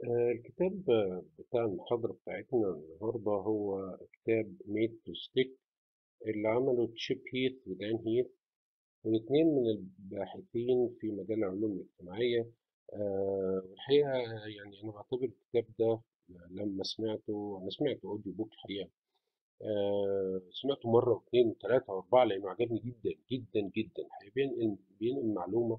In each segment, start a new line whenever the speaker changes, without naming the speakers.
آه، الكتاب آه، بتاع المحاضرة بتاعتنا النهاردة هو كتاب ميد تو ستيك اللي عمله تشيب هيث ودان هيث والاثنين من الباحثين في مجال العلوم الاجتماعية آه، والحقيقة يعني أنا بعتبر الكتاب ده لما سمعته أنا سمعته أوديو بوك الحقيقة سمعته مرة واثنين وثلاثة وأربعة لأنه عجبني جدا جدا جدا بينقل بينقل معلومة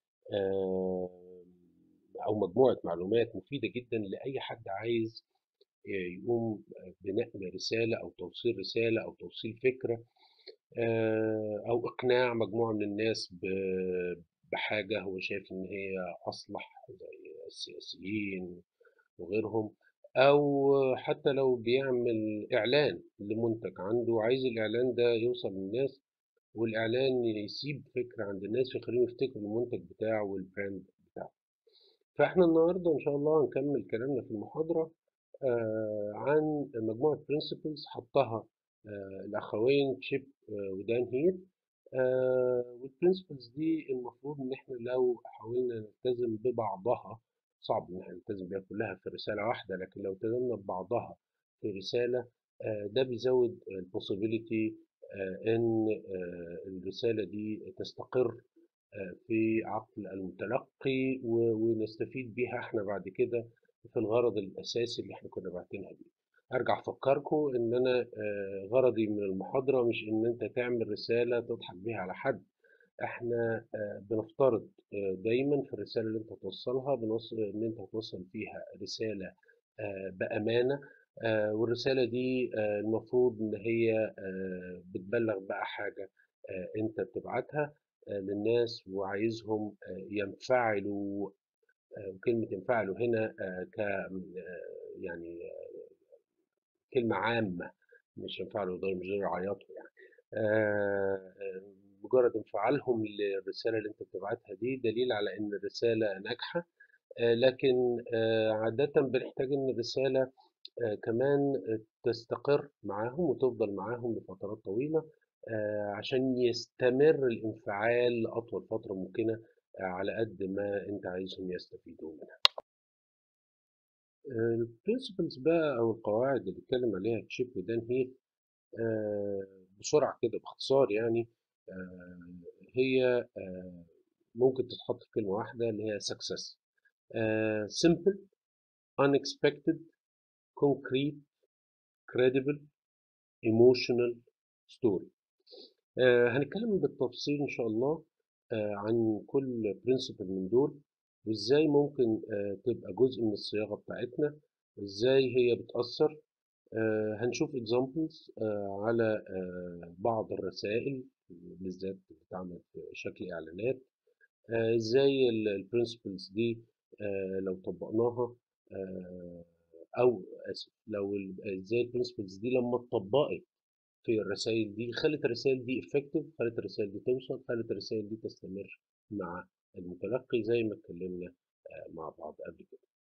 أو مجموعة معلومات مفيدة جدا لأي حد عايز يقوم بنقل رسالة أو توصيل رسالة أو توصيل فكرة أو إقناع مجموعة من الناس بحاجة هو شايف إن هي أصلح زي السياسيين وغيرهم أو حتى لو بيعمل إعلان لمنتج عنده عايز الإعلان ده يوصل للناس والإعلان يسيب فكرة عند الناس يخليهم يفتكروا المنتج بتاعه والبراند بتاعه فإحنا النهاردة إن شاء الله هنكمل كلامنا في المحاضرة آه عن مجموعة برنسبلز حطها آه الأخوين تشيب آه ودان هيت والبرنسبلز دي المفروض إن إحنا لو حاولنا نلتزم ببعضها صعب إن إحنا نلتزم بيها كلها في رسالة واحدة لكن لو التزمنا ببعضها في رسالة ده بيزود البوسيبيليتي ان الرسالة دي تستقر في عقل المتلقي ونستفيد بيها احنا بعد كده في الغرض الاساسي اللي احنا كنا باعتينها بيه ارجع افكركم ان انا غرضي من المحاضرة مش ان انت تعمل رسالة تضحك بيها على حد احنا بنفترض دايما في الرسالة اللي انت توصلها بنوصل ان انت توصل فيها رسالة بأمانة آه والرسالة دي آه المفروض إن هي آه بتبلغ بقى حاجة أنت بتبعتها للناس وعايزهم ينفعلوا وكلمة ينفعلوا هنا ك يعني كلمة عامة مش ينفعلوا دول مش دول يعيطوا يعني مجرد انفعالهم للرسالة اللي أنت بتبعتها دي دليل على إن الرسالة ناجحة لكن عادة بنحتاج إن الرسالة كمان تستقر معاهم وتفضل معاهم لفترات طويلة عشان يستمر الانفعال لأطول فترة ممكنة على قد ما أنت عايزهم يستفيدوا منها. البرنسبلز بقى أو القواعد اللي بيتكلم عليها تشيب ودان هيث بسرعة كده باختصار يعني هي ممكن تتحط في كلمة واحدة اللي هي success. simple unexpected concrete credible emotional story آه هنتكلم بالتفصيل ان شاء الله آه عن كل برنسبل من دول وازاي ممكن آه تبقى جزء من الصياغه بتاعتنا وازاي هي بتاثر آه هنشوف examples آه على آه بعض الرسائل بالذات بتتعمل في شكل اعلانات آه ازاي البرنسبلز دي آه لو طبقناها آه او اسف لو ازاي البرنسبلز دي لما اتطبقت في الرسائل دي خلت الرسائل دي افكتيف خلت الرسائل دي توصل خلت الرسائل دي تستمر مع المتلقي زي ما اتكلمنا مع بعض قبل كده